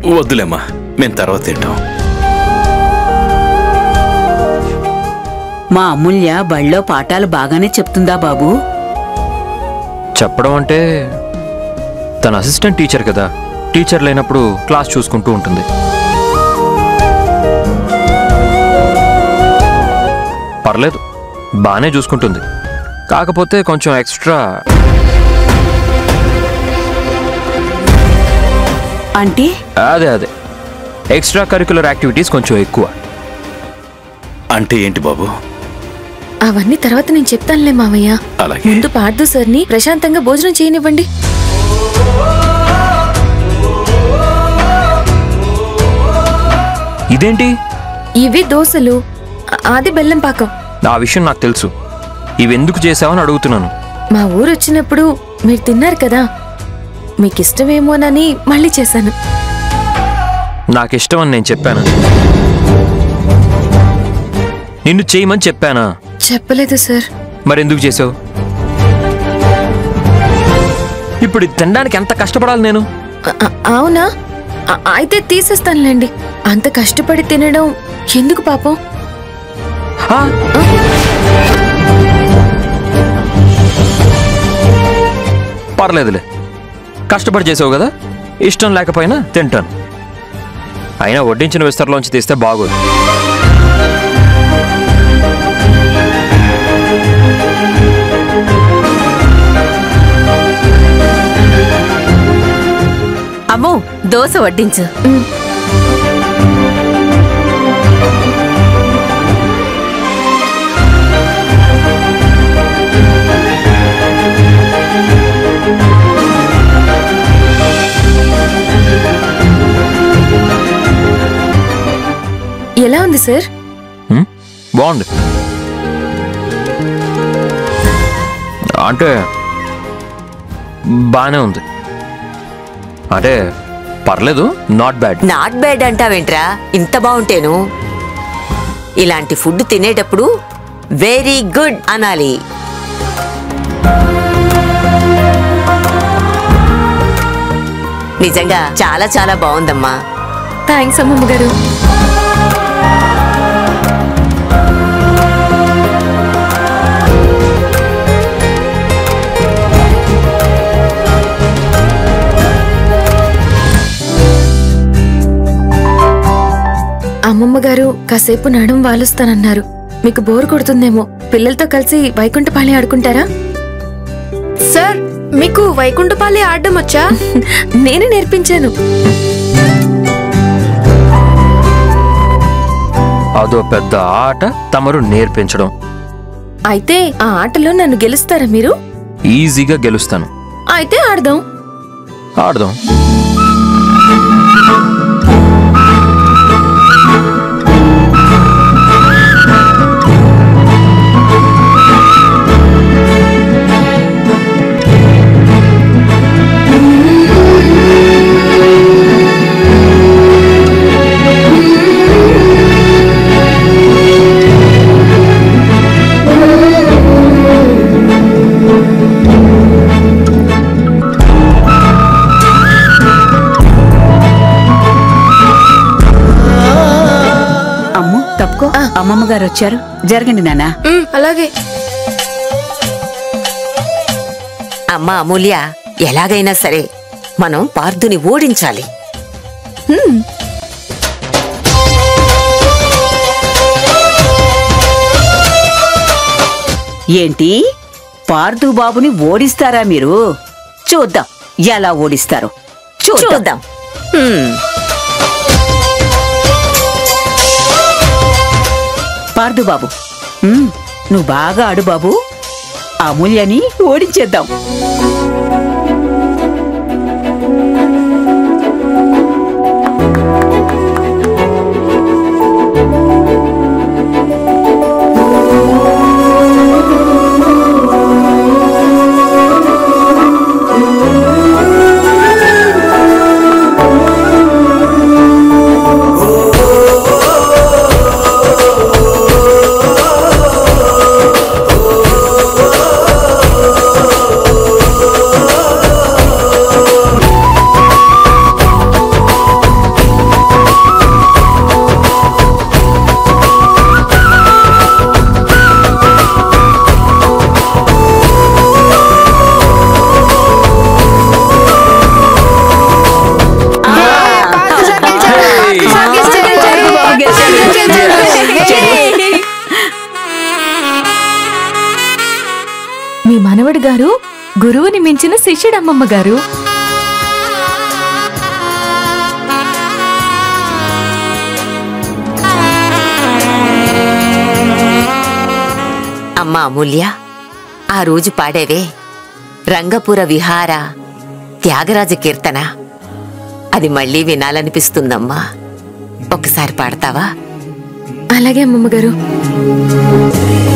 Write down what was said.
వద్దులేమ్మా మేము తర్వాత తింటాం మా అమూల్య బళ్ళో పాఠాలు బాగానే చెప్తుందా బాబు చెప్పడం అంటే తన అసిస్టెంట్ టీచర్ కదా టీచర్ లేనప్పుడు క్లాస్ చూసుకుంటూ ఉంటుంది పర్లేదు బాగానే చూసుకుంటుంది కాకపోతే కొంచెం ఎక్స్ట్రా అంటే అదే అదే ఎక్స్ట్రా కరికులర్ యాక్టివిటీస్ కొంచెం ఎక్కువ అంటే ఏంటి బాబు అవన్నీ తర్వాత నేను చెప్తానులే మావయ్య అలాగే ముందు పార్థు సార్ని ప్రశాంతంగా భోజనం చేయనివ్వండి ఇదేంటి ఇవి దోశలు అ- అది బెల్లం పాకం ఆ విషయం నాకు తెలుసు ఇవి ఎందుకు చేసావని అడుగుతున్నాను మా ఊరు వచ్చినప్పుడు మీరు తిన్నారు కదా మీకు ఇష్టమేమోనని మళ్ళీ చేశాను నాకు ఇష్టం అని నేను చెప్పాను నిన్ను చేయమని చెప్పానా చెప్పలేదు సార్ మరెందుకు చేసావు ఇప్పుడు ఇది తినడానికి ఎంత కష్టపడాలి నేను అ- అ- అవునా అ- అయితే తీసేస్తానులేండి అంత కష్టపడి తినడం ఎందుకు పాపం ఆ? పర్లేదులే కష్టపడి చేసావు కదా ఇష్టం లేకపోయినా తింటాను అయినా వడ్డించిన విస్తరలోంచి తీస్తే బాగోదు అమ్మో దోశ వడ్డించు ఎలా ఉంది సార్ హ్మ్? బాగుంది అంటే బాగానే ఉంది అంటే పర్లేదు నాట్ బ్యాడ్ నాట్ బ్యాడ్ అంటావేంట్రా ఇంత బాగుంటేను ఇలాంటి ఫుడ్ తినేటప్పుడు వెరీ గుడ్ అనాలి నిజంగా చాలా చాలా బాగుందమ్మా థ్యాంక్స్ అమ్మమ్మ గారు అమ్మమ్మ గారు కాసేపు నడుం వాలుస్తానన్నారు మీకు బోర్ కొడుతుందేమో పిల్లలతో కలిసి వైకుంఠపాళి ఆడుకుంటారా సార్ మీకు వైకుంఠపాలి ఆడడం వచ్చా నేను నేర్పించాను అదో పెద్ద ఆట తమరు నేర్పించడం అయితే ఆ ఆటలో నన్ను గెలుస్తారా మీరు ఈజీగా గెలుస్తాను అయితే ఆడదాం ఆడదాం అమ్ము తప్పుకో అమ్మమ్మ గారు వచ్చారు జరగండి నాన్న మ్, అలాగే అమ్మా అమూల్య ఎలాగైనా సరే మనం పార్థుని ఓడించాలి ఏంటి పార్థు బాబుని ఓడిస్తారా మీరు చూద్దాం ఎలా ఓడిస్తారో చూద్దాం చూద్దాం హ్మ్. పార్థు బాబు ఉమ్, నువ్వు బాగా ఆడు బాబు అమూల్యని ఓడించేద్దాం ఓ గురువుని మించిన శిష్యుడు అమ్మమ్మ గారు అమ్మా అమూల్య ఆ రోజు పాడేవే రంగపుర విహార త్యాగరాజ కీర్తన అది మళ్ళీ వినాలనిపిస్తుందమ్మా ఒకసారి పాడతావా అలాగే అమ్మమ్మ గారు